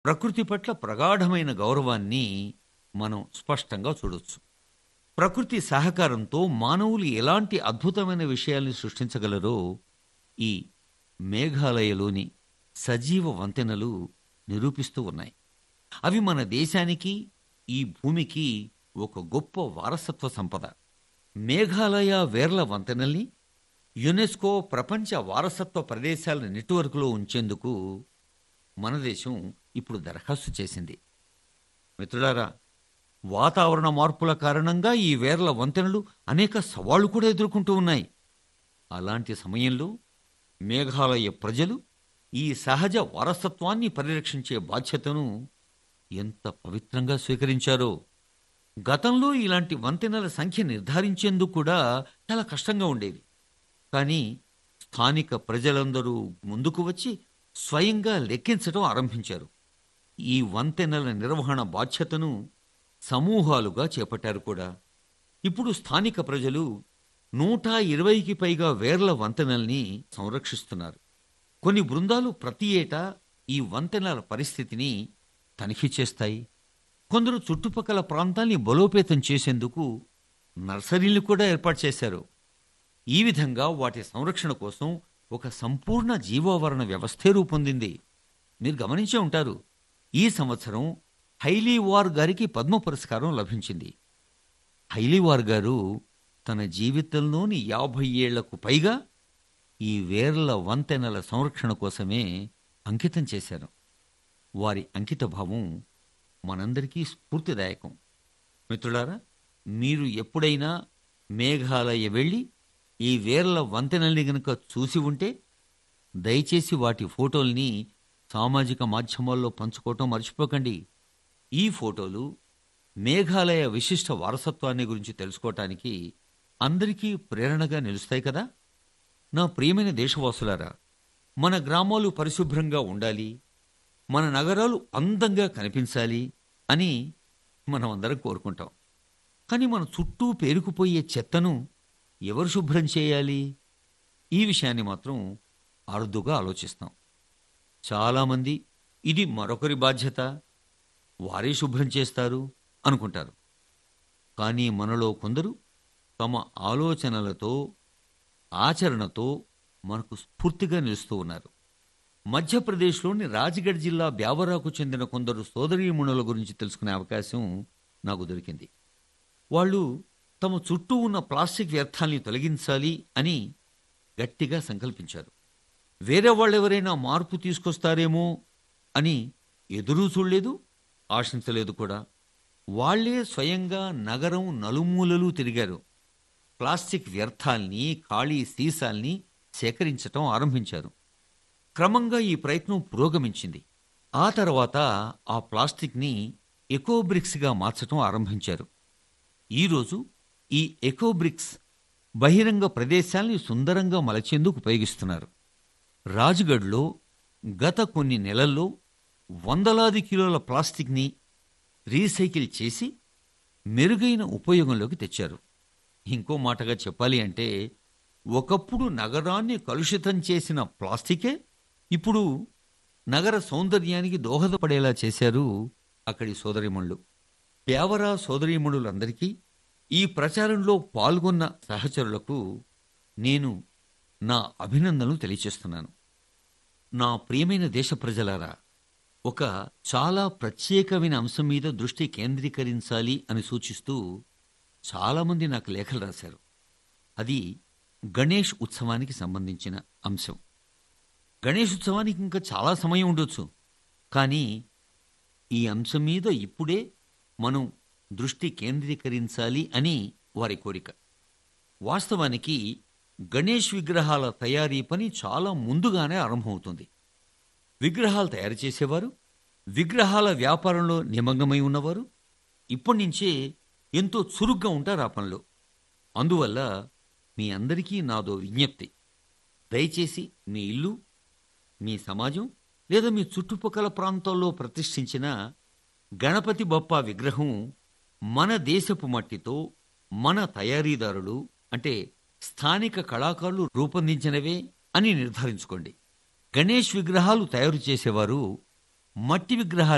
ప్రకృతి పట్ల ప్రగాఢమైన గౌరవాన్ని మనం స్పష్టంగా చూడొచ్చు ప్రకృతి సహకారంతో మానవులు ఎలాంటి అద్భుతమైన విషయాల్ని సృష్టించగలరో ఈ మేఘాలయలోని సజీవ వంతెనలు నిరూపిస్తూ ఉన్నాయి అవి మన దేశానికి ఈ భూమికి ఒక గొప్ప వారసత్వ సంపద మేఘాలయ వేర్ల వంతెనల్ని యునెస్కో ప్రపంచ వారసత్వ ప్రదేశాల నెట్వర్క్లో ఉంచేందుకు మన దేశం ఇప్పుడు దరఖాస్తు చేసింది మిత్రులారా వాతావరణ మార్పుల కారణంగా ఈ వేర్ల వంతెనలు అనేక సవాళ్లు కూడా ఎదుర్కొంటూ ఉన్నాయి అలాంటి సమయంలో మేఘాలయ ప్రజలు ఈ సహజ వారసత్వాన్ని పరిరక్షించే బాధ్యతను ఎంత పవిత్రంగా స్వీకరించారో గతంలో ఇలాంటి వంతెనల సంఖ్య నిర్ధారించేందుకు కూడా చాలా కష్టంగా ఉండేది కానీ స్థానిక ప్రజలందరూ ముందుకు వచ్చి స్వయంగా లెక్కించడం ఆరంభించారు ఈ వంతెనల నిర్వహణ బాధ్యతను సమూహాలుగా చేపట్టారు కూడా ఇప్పుడు స్థానిక ప్రజలు నూట ఇరవైకి పైగా వేర్ల వంతెనల్ని సంరక్షిస్తున్నారు కొన్ని బృందాలు ప్రతి ఏటా ఈ వంతెనల పరిస్థితిని తనిఖీ చేస్తాయి కొందరు చుట్టుపక్కల ప్రాంతాల్ని బలోపేతం చేసేందుకు నర్సరీలు కూడా ఏర్పాటు చేశారు ఈ విధంగా వాటి సంరక్షణ కోసం ఒక సంపూర్ణ జీవావరణ వ్యవస్థే రూపొందింది మీరు గమనించే ఉంటారు ఈ సంవత్సరం హైలీవార్ గారికి పద్మ పురస్కారం లభించింది హైలీవార్ గారు తన జీవితంలోని యాభై ఏళ్లకు పైగా ఈ వేర్ల వంతెనల సంరక్షణ కోసమే అంకితం చేశారు వారి అంకిత భావం మనందరికీ స్ఫూర్తిదాయకం మిత్రులారా మీరు ఎప్పుడైనా మేఘాలయ వెళ్ళి ఈ వేర్ల వంతెనల్ని గనుక చూసి ఉంటే దయచేసి వాటి ఫోటోల్ని సామాజిక మాధ్యమాల్లో పంచుకోవటం మర్చిపోకండి ఈ ఫోటోలు మేఘాలయ విశిష్ట వారసత్వాన్ని గురించి తెలుసుకోవటానికి అందరికీ ప్రేరణగా నిలుస్తాయి కదా నా ప్రియమైన దేశవాసులారా మన గ్రామాలు పరిశుభ్రంగా ఉండాలి మన నగరాలు అందంగా కనిపించాలి అని మనం అందరం కోరుకుంటాం కానీ మన చుట్టూ పేరుకుపోయే చెత్తను ఎవరు శుభ్రం చేయాలి ఈ విషయాన్ని మాత్రం అరుదుగా ఆలోచిస్తాం చాలామంది ఇది మరొకరి బాధ్యత వారే శుభ్రం చేస్తారు అనుకుంటారు కానీ మనలో కొందరు తమ ఆలోచనలతో ఆచరణతో మనకు స్ఫూర్తిగా నిలుస్తూ ఉన్నారు మధ్యప్రదేశ్లోని రాజ్గఢ్ జిల్లా బ్యావరాకు చెందిన కొందరు సోదరీమణుల గురించి తెలుసుకునే అవకాశం నాకు దొరికింది వాళ్ళు తమ చుట్టూ ఉన్న ప్లాస్టిక్ వ్యర్థాల్ని తొలగించాలి అని గట్టిగా సంకల్పించారు వేరే వాళ్ళెవరైనా మార్పు తీసుకొస్తారేమో అని ఎదురూ చూడలేదు ఆశించలేదు కూడా వాళ్లే స్వయంగా నగరం నలుమూలలు తిరిగారు ప్లాస్టిక్ వ్యర్థాల్ని ఖాళీ సీసాల్ని సేకరించటం ఆరంభించారు క్రమంగా ఈ ప్రయత్నం పురోగమించింది ఆ తర్వాత ఆ ప్లాస్టిక్ని ఎకోబ్రిక్స్గా మార్చటం ఆరంభించారు ఈరోజు ఈ ఎకోబ్రిక్స్ బహిరంగ ప్రదేశాల్ని సుందరంగా మలచేందుకు ఉపయోగిస్తున్నారు రాజ్గఢ్లో గత కొన్ని నెలల్లో వందలాది కిలోల ప్లాస్టిక్ని రీసైకిల్ చేసి మెరుగైన ఉపయోగంలోకి తెచ్చారు ఇంకో మాటగా చెప్పాలి అంటే ఒకప్పుడు నగరాన్ని కలుషితం చేసిన ప్లాస్టికే ఇప్పుడు నగర సౌందర్యానికి దోహదపడేలా చేశారు అక్కడి సోదరిమణులు పేవరా సోదరీమణులందరికీ ఈ ప్రచారంలో పాల్గొన్న సహచరులకు నేను నా అభినందనలు తెలియచేస్తున్నాను నా ప్రియమైన దేశ ప్రజలారా ఒక చాలా ప్రత్యేకమైన అంశం మీద దృష్టి కేంద్రీకరించాలి అని సూచిస్తూ చాలామంది నాకు లేఖలు రాశారు అది గణేష్ ఉత్సవానికి సంబంధించిన అంశం గణేష్ ఉత్సవానికి ఇంకా చాలా సమయం ఉండొచ్చు కానీ ఈ అంశం మీద ఇప్పుడే మనం దృష్టి కేంద్రీకరించాలి అని వారి కోరిక వాస్తవానికి గణేష్ విగ్రహాల తయారీ పని చాలా ముందుగానే ఆరంభమవుతుంది విగ్రహాలు తయారు చేసేవారు విగ్రహాల వ్యాపారంలో నిమగ్నమై ఉన్నవారు ఇప్పటి నుంచే ఎంతో చురుగ్గా ఉంటారు ఆ పనిలో అందువల్ల మీ అందరికీ నాదో విజ్ఞప్తి దయచేసి మీ ఇల్లు మీ సమాజం లేదా మీ చుట్టుపక్కల ప్రాంతాల్లో ప్రతిష్ఠించిన గణపతి బప్పా విగ్రహం మన దేశపు మట్టితో మన తయారీదారులు అంటే స్థానిక కళాకారులు రూపొందించినవే అని నిర్ధారించుకోండి గణేష్ విగ్రహాలు తయారు చేసేవారు మట్టి విగ్రహాలు